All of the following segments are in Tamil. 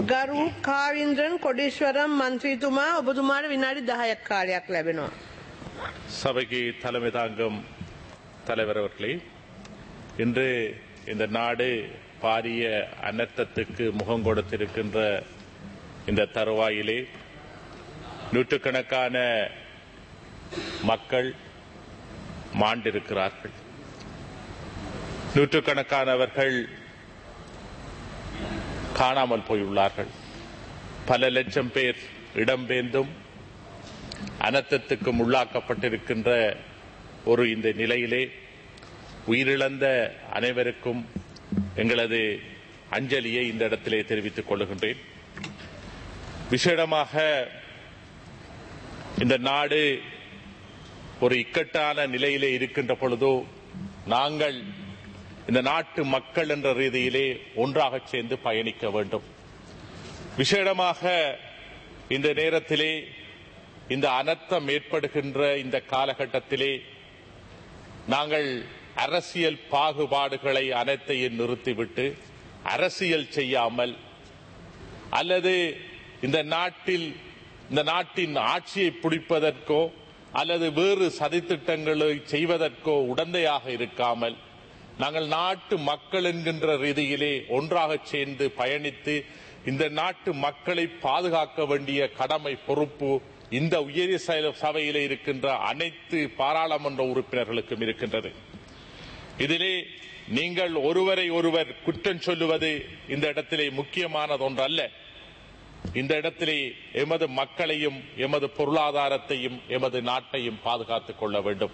ගරු කාවින්ද්‍රන් කොඩිශ්වරම් මන්ත්‍රීතුමා ඔබතුමාට විනාඩි දහයක් කාලයක් ලැබෙනවා. சபைக்கு தலைமை தாங்கும் தலைவர் அவர்களே இன்று இந்த நாடு பாரிய அனர்த்தத்துக்கு முகம் கொடுத்திருக்கின்ற இந்த தருவாயிலே நூற்றுக்கணக்கான மக்கள் மாண்டிருக்கிறார்கள் நூற்றுக்கணக்கானவர்கள் காணாமல் போயுள்ளார்கள் பல லட்சம் பேர் இடம்பெயர்ந்தும் அனர்த்தத்துக்கும் உள்ளாக்கப்பட்டிருக்கின்ற ஒரு இந்த நிலையிலே உயிரிழந்த அனைவருக்கும் எங்களது அஞ்சலியை இந்த இடத்திலே தெரிவித்துக் கொள்ளுகின்றேன் விசேடமாக இந்த நாடு ஒரு இக்கட்டான நிலையிலே இருக்கின்ற பொழுதோ நாங்கள் இந்த நாட்டு மக்கள் என்ற ரீதியிலே ஒன்றாக சேர்ந்து பயணிக்க வேண்டும் விசேடமாக இந்த நேரத்திலே இந்த அனர்த்தம் ஏற்படுகின்ற இந்த காலகட்டத்திலே நாங்கள் அரசியல் பாகுபாடுகளை அனைத்தையும் நிறுத்திவிட்டு அரசியல் செய்யாமல் அல்லது இந்த நாட்டில் இந்த நாட்டின் ஆட்சியை பிடிப்பதற்கோ அல்லது வேறு சதித்திட்டங்களை செய்வதற்கோ உடந்தையாக இருக்காமல் நாங்கள் நாட்டு மக்கள் என்கின்ற ரீதியிலே ஒன்றாக சேர்ந்து பயணித்து இந்த நாட்டு மக்களை பாதுகாக்க வேண்டிய கடமை பொறுப்பு இந்த உயரிய சபையிலே இருக்கின்ற அனைத்து பாராளுமன்ற உறுப்பினர்களுக்கும் இருக்கின்றது இதிலே நீங்கள் ஒருவரை ஒருவர் குற்றம் சொல்லுவது இந்த இடத்திலே முக்கியமானது ஒன்றல்ல இந்த இடத்திலே எமது மக்களையும் எமது பொருளாதாரத்தையும் எமது நாட்டையும் பாதுகாத்துக் கொள்ள வேண்டும்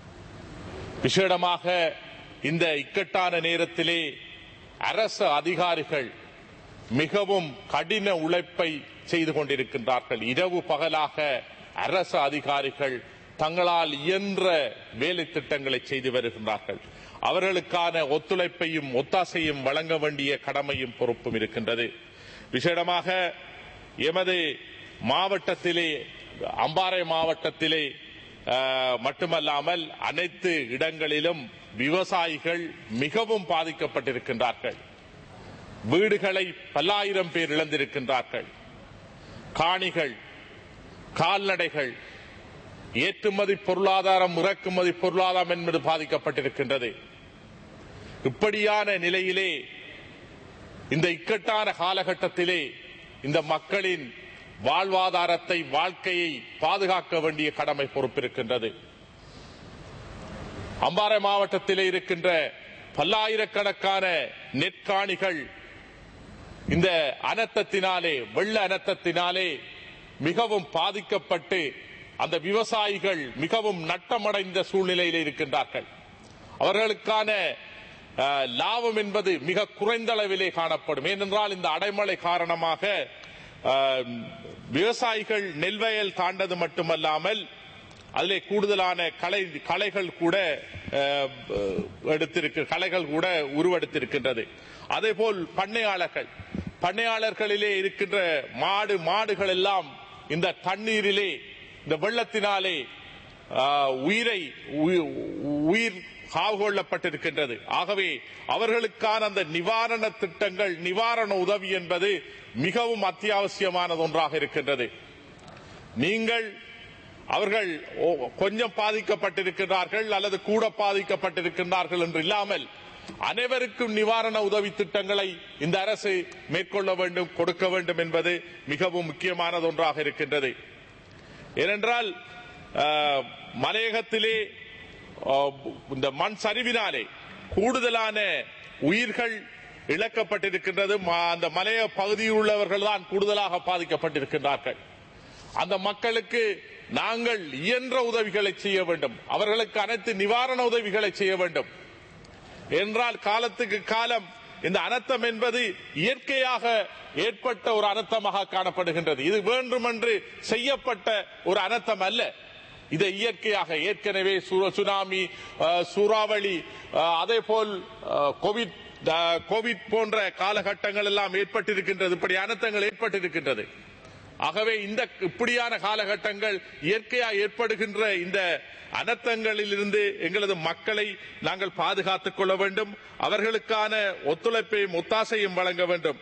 விசேடமாக இந்த இக்கட்டான நேரத்திலே அரசு அதிகாரிகள் மிகவும் கடின உழைப்பை செய்து கொண்டிருக்கின்றார்கள் இரவு பகலாக அரசு அதிகாரிகள் தங்களால் இயன்ற வேலை திட்டங்களை செய்து வருகின்றார்கள் அவர்களுக்கான ஒத்துழைப்பையும் ஒத்தாசையும் வழங்க வேண்டிய கடமையும் பொறுப்பும் இருக்கின்றது விசேடமாக எமது மாவட்டத்திலே அம்பாறை மாவட்டத்திலே மட்டுமல்லாமல் அனைத்து இடங்களிலும் விவசாயிகள் மிகவும் பாதிக்கப்பட்டிருக்கின்றார்கள் வீடுகளை பல்லாயிரம் பேர் இழந்திருக்கின்றார்கள் காணிகள் கால்நடைகள் ஏற்றுமதி பொருளாதாரம் இறக்குமதி பொருளாதாரம் என்பது பாதிக்கப்பட்டிருக்கின்றது இப்படியான நிலையிலே இந்த இக்கட்டான காலகட்டத்திலே இந்த மக்களின் வாழ்வாதாரத்தை வாழ்க்கையை பாதுகாக்க வேண்டிய கடமை பொறுப்பிருக்கின்றது அம்பாறை மாவட்டத்திலே இருக்கின்ற பல்லாயிரக்கணக்கான நெற்காணிகள் இந்த அனர்த்தத்தினாலே வெள்ள அனர்த்தத்தினாலே மிகவும் பாதிக்கப்பட்டு அந்த விவசாயிகள் மிகவும் நட்டமடைந்த சூழ்நிலையில் இருக்கின்றார்கள் அவர்களுக்கான லாபம் என்பது மிக குறைந்த அளவிலே காணப்படும் ஏனென்றால் இந்த அடைமழை காரணமாக விவசாயிகள் நெல்வயல் தாண்டது மட்டுமல்லாமல் அதிலே கூடுதலான கலை கலைகள் கூட எடுத்திருக்க கலைகள் கூட உருவெடுத்திருக்கின்றது அதே போல் பண்ணையாளர்கள் பண்ணையாளர்களிலே இருக்கின்ற மாடு மாடுகள் எல்லாம் இந்த தண்ணீரிலே இந்த வெள்ளத்தினாலே உயிரை உயிர் காவு கொள்ளப்பட்டிருக்கின்றது ஆகவே அவர்களுக்கான அந்த நிவாரண திட்டங்கள் நிவாரண உதவி என்பது மிகவும் அத்தியாவசியமானது ஒன்றாக இருக்கின்றது நீங்கள் அவர்கள் கொஞ்சம் பாதிக்கப்பட்டிருக்கிறார்கள் அல்லது கூட பாதிக்கப்பட்டிருக்கின்றார்கள் என்று இல்லாமல் அனைவருக்கும் நிவாரண உதவி திட்டங்களை இந்த அரசு மேற்கொள்ள வேண்டும் கொடுக்க வேண்டும் என்பது மிகவும் முக்கியமானது ஒன்றாக இருக்கின்றது ஏனென்றால் மலையகத்திலே இந்த மண் சரிவினாலே கூடுதலான உயிர்கள் இழக்கப்பட்டிருக்கின்றது அந்த மலைய பகுதியில் உள்ளவர்கள் தான் கூடுதலாக பாதிக்கப்பட்டிருக்கின்றார்கள் அந்த மக்களுக்கு நாங்கள் இயன்ற உதவிகளை செய்ய வேண்டும் அவர்களுக்கு அனைத்து நிவாரண உதவிகளை செய்ய வேண்டும் என்றால் காலத்துக்கு காலம் இந்த அனர்த்தம் என்பது இயற்கையாக ஏற்பட்ட ஒரு அனர்த்தமாக காணப்படுகின்றது இது வேண்டுமென்று செய்யப்பட்ட ஒரு அனர்த்தம் அல்ல இதை இயற்கையாக ஏற்கனவே சுனாமி சூறாவளி அதே போல் கோவிட் கோவிட் போன்ற காலகட்டங்கள் எல்லாம் ஏற்பட்டிருக்கின்றது இப்படி அனர்த்தங்கள் ஏற்பட்டிருக்கின்றது ஆகவே இந்த இப்படியான காலகட்டங்கள் இயற்கையாக ஏற்படுகின்ற இந்த அனர்த்தங்களில் இருந்து எங்களது மக்களை நாங்கள் பாதுகாத்துக் கொள்ள வேண்டும் அவர்களுக்கான ஒத்துழைப்பையும் ஒத்தாசையும் வழங்க வேண்டும்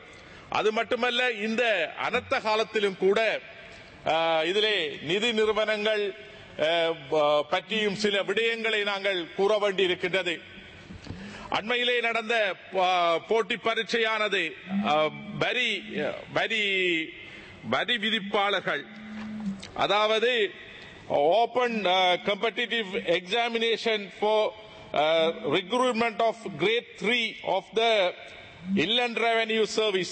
அது மட்டுமல்ல இந்த அனர்த்த காலத்திலும் கூட அஹ், இதிலே நிதி நிறுவனங்கள் அஹ், ப- பற்றியும் சில விடயங்களை நாங்கள் கூற வேண்டியிருக்கின்றது அண்மையிலே நடந்த ப- போட்டி பரீட்சையானது அஹ், வரி வரி வரி விதிப்பாளர்கள் அதாவது open competitive examination for recruitment of grade 3 of the inland revenue service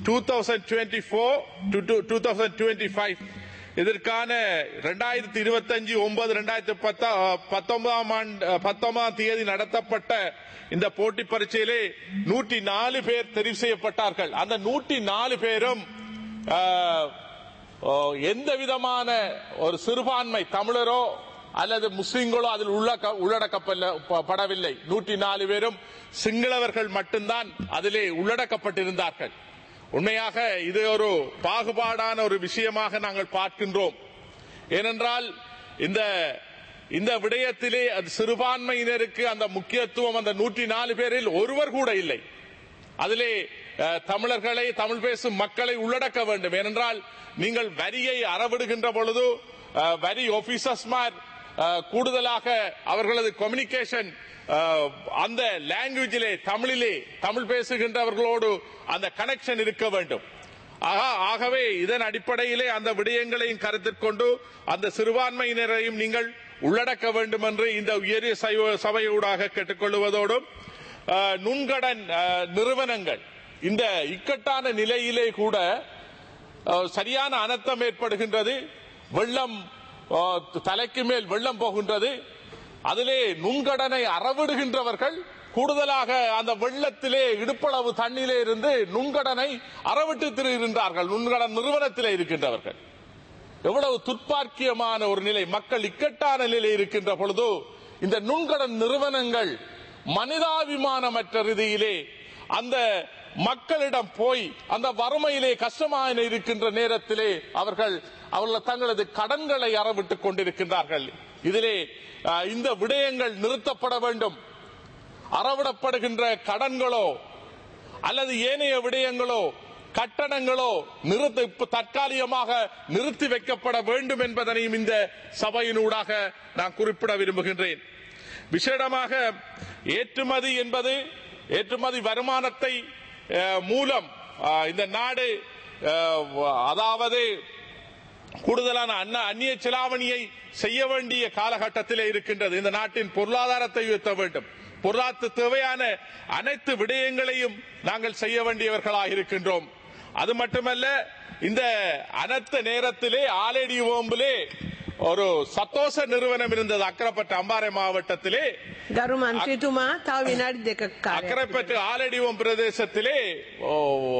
2024 to to 2025 இதற்கான ரெண்டாயிரத்தி இருபத்தஞ்சு ஒன்பது ரெண்டாயிரத்தி பத்தொன்பதாம் ஆண்டு பத்தொன்பதாம் தேதி நடத்தப்பட்ட இந்த போட்டி பரீட்சையிலே நூற்றி நாலு பேர் தெரிவு செய்யப்பட்டார்கள் அந்த நூற்றி நாலு பேரும் ஆஹ், ஓ, எந்த விதமான ஒரு சிறுபான்மை தமிழரோ அல்லது முஸ்லிம்களோ அதில் உள்ளக்க- உள்ளடக்கப்படவில்லை நூற்றி நாலு பேரும் சிங்களவர்கள் மட்டும்தான் அதிலே உள்ளடக்கப்பட்டிருந்தார்கள் உண்மையாக இது ஒரு பாகுபாடான ஒரு விஷயமாக நாங்கள் பார்க்கின்றோம் ஏனென்றால் இந்த இந்த விடயத்திலே அது சிறுபான்மையினருக்கு அந்த முக்கியத்துவம் அந்த நூற்றி நாலு பேரில் ஒருவர் கூட இல்லை அதிலே அஹ், தமிழர்களை தமிழ் பேசும் மக்களை உள்ளடக்க வேண்டும் ஏனென்றால் நீங்கள் வரியை அறவிடுகின்ற பொழுது அஹ், வரி ஆபீசர்ஸ்மார் கூடுதலாக அவர்களது கம்யூனிகேஷன் அந்த லாங்குவேஜிலே தமிழிலே தமிழ் பேசுகின்றவர்களோடு அந்த கனெக்ஷன் இருக்க வேண்டும் ஆகா- ஆகவே இதன் அடிப்படையிலே அந்த விடயங்களையும் கருத்தில் கொண்டு அந்த சிறுபான்மையினரையும் நீங்கள் உள்ளடக்க வேண்டும் என்று இந்த உயரிய சைவ- சபையூடாக கேட்டுக்கொள்வதோடும் அஹ், நுண்கடன் அஹ், நிறுவனங்கள் இந்த இக்கட்டான நிலையிலே கூட அஹ், சரியான அனர்த்தம் ஏற்படுகின்றது வெள்ளம் அஹ், தலைக்கு மேல் வெள்ளம் போகின்றது அதிலே நுண்கடனை அறவிடுகின்றவர்கள் கூடுதலாக அந்த வெள்ளத்திலே இடுப்பளவு தண்ணியிலே இருந்து நுண்கடனை அறவிட்டு திருகின்றார்கள் நுண்கடன் நிறுவனத்திலே இருக்கின்றவர்கள் எவ்வளவு துர்ப்பாக்கியமான ஒரு நிலை மக்கள் இக்கட்டான நிலை இருக்கின்ற பொழுது இந்த நுண்கடன் நிறுவனங்கள் மனிதாபிமானமற்ற ரீதியிலே அந்த மக்களிடம் போய் அந்த வறுமையிலே கஷ்டமான இருக்கின்ற நேரத்திலே அவர்கள் அவர்கள் தங்களது கடன்களை அறவிட்டுக் கொண்டிருக்கின்றார்கள் இதிலே அஹ், இந்த விடயங்கள் நிறுத்தப்பட வேண்டும் அறவிடப்படுகின்ற கடன்களோ அல்லது ஏனைய விடயங்களோ கட்டணங்களோ நிறுத்த இப்ப தற்காலிகமாக நிறுத்தி வைக்கப்பட வேண்டும் என்பதனையும் இந்த சபையினூடாக நான் குறிப்பிட விரும்புகின்றேன் விசேடமாக ஏற்றுமதி என்பது ஏற்றுமதி வருமானத்தை அஹ், மூலம் அஹ், இந்த நாடு அஹ், அதாவது கூடுதலான அன்ன- அந்நிய செலாவணியை செய்ய வேண்டிய காலகட்டத்திலே இருக்கின்றது இந்த நாட்டின் பொருளாதாரத்தை உயர்த்த வேண்டும் பொருளாதார தேவையான அனைத்து விடயங்களையும் நாங்கள் செய்ய வேண்டியவர்களாக இருக்கின்றோம் அது மட்டுமல்ல இந்த அனைத்து நேரத்திலே ஆலேடி ஓம்பிலே ஒரு சத்தோஷ நிறுவனம் இருந்தது அக்கரப்பட்ட அம்பாறை மாவட்டத்திலே ගරු මන්ත්‍රීතුමා තව විනාඩි දෙකක් කාලයක් அக்கரைப்பற்று ஆலடிவம் பிரதேசத்திலே ஓ,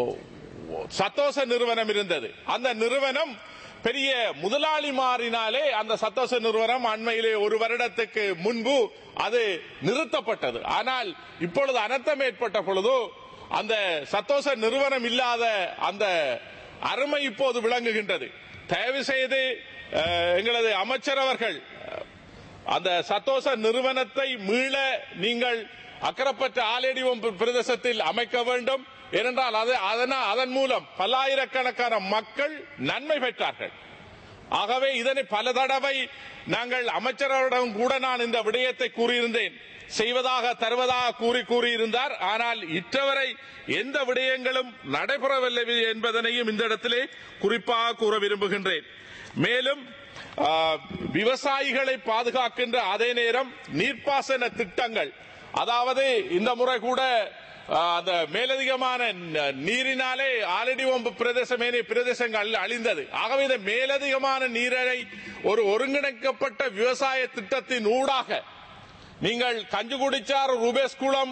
சத்தோஷ நிறுவனம் இருந்தது அந்த நிறுவனம் பெரிய முதலாளிமாரினாலே அந்த சத்தோஷ நிறுவனம் அண்மையிலே ஒரு வருடத்துக்கு முன்பு அது நிறுத்தப்பட்டது ஆனால் இப்பொழுது அனர்த்தம் ஏற்பட்ட பொழுது அந்த சத்தோஷ நிறுவனம் இல்லாத அந்த அருமை இப்போது விளங்குகின்றது தயவு செய்து அஹ், எங்களது அமைச்சர் அவர்கள் அந்த சத்தோஷ நிறுவனத்தை மீள நீங்கள் அக்கரப்பட்ட ஆலேடிவம் பிரதேசத்தில் அமைக்க வேண்டும் ஏனென்றால் அது அதனால் அதன் மூலம் பல்லாயிரக்கணக்கான மக்கள் நன்மை பெற்றார்கள் ஆகவே இதனை பல தடவை நாங்கள் அமைச்சரிடம் கூட நான் இந்த விடயத்தை கூறியிருந்தேன் செய்வதாக தருவதாக கூறி கூறியிருந்தார் ஆனால் இற்றவரை எந்த விடயங்களும் நடைபெறவில்லை என்பதனையும் இந்த இடத்திலே குறிப்பாக கூற விரும்புகின்றேன் மேலும் ஆ, விவசாயிகளை பாதுகாக்கின்ற அதே நேரம் நீர்ப்பாசன திட்டங்கள் அதாவது இந்த முறை கூட ஆ, அந்த மேலதிகமான ந- நீரினாலே ஆலடி ஒம்பு பிரதேசம் ஏனைய பிரதேசங்கள் அழிந்தது ஆகவே இந்த மேலதிகமான நீரை ஒரு ஒருங்கிணைக்கப்பட்ட விவசாய திட்டத்தின் ஊடாக நீங்கள் கஞ்சுகுடிச்சார் ரூபேஸ் குளம்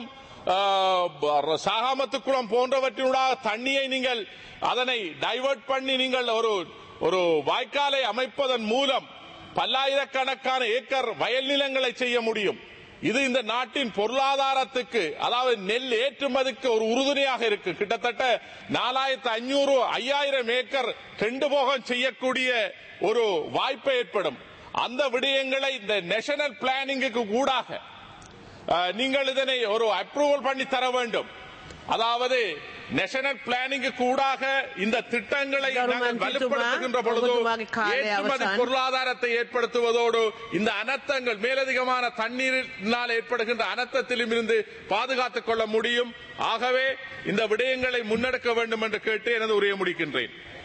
சாகாமத்து குளம் போன்றவற்றினூடாக தண்ணியை நீங்கள் அதனை டைவர்ட் பண்ணி நீங்கள் ஒரு ஒரு வாய்க்காலை அமைப்பதன் மூலம் பல்லாயிரக்கணக்கான ஏக்கர் வயல் நிலங்களை செய்ய முடியும் இது இந்த நாட்டின் பொருளாதாரத்துக்கு அதாவது நெல் ஏற்றுமதிக்கு ஒரு உறுதுணையாக இருக்கு கிட்டத்தட்ட நாலாயிரத்து ஐநூறு ஐயாயிரம் ஏக்கர் ரெண்டு போகம் செய்யக்கூடிய ஒரு வாய்ப்பு ஏற்படும் அந்த விடயங்களை இந்த நேஷனல் பிளானிங்குக்கு கூடாக அஹ், நீங்கள் இதனை ஒரு அப்ரூவல் பண்ணி தர வேண்டும் அதாவது நேஷனல் பிளானிங் கூடாக இந்த திட்டங்களை கருமன் நாங்கள் சித்துமா, வலுப்படுத்துகின்ற பொழுது ஒவ்வொரு காலை ஏற்றுமதி அவசான். பொருளாதாரத்தை ஏற்படுத்துவதோடு இந்த அனர்த்தங்கள் மேலதிகமான தண்ணீரினால் ஏற்படுகின்ற அனர்த்தத்திலும் இருந்து பாதுகாத்துக் கொள்ள முடியும் ஆகவே இந்த விடயங்களை முன்னெடுக்க வேண்டும் என்று கேட்டு எனது உரையை முடிக்கின்றேன்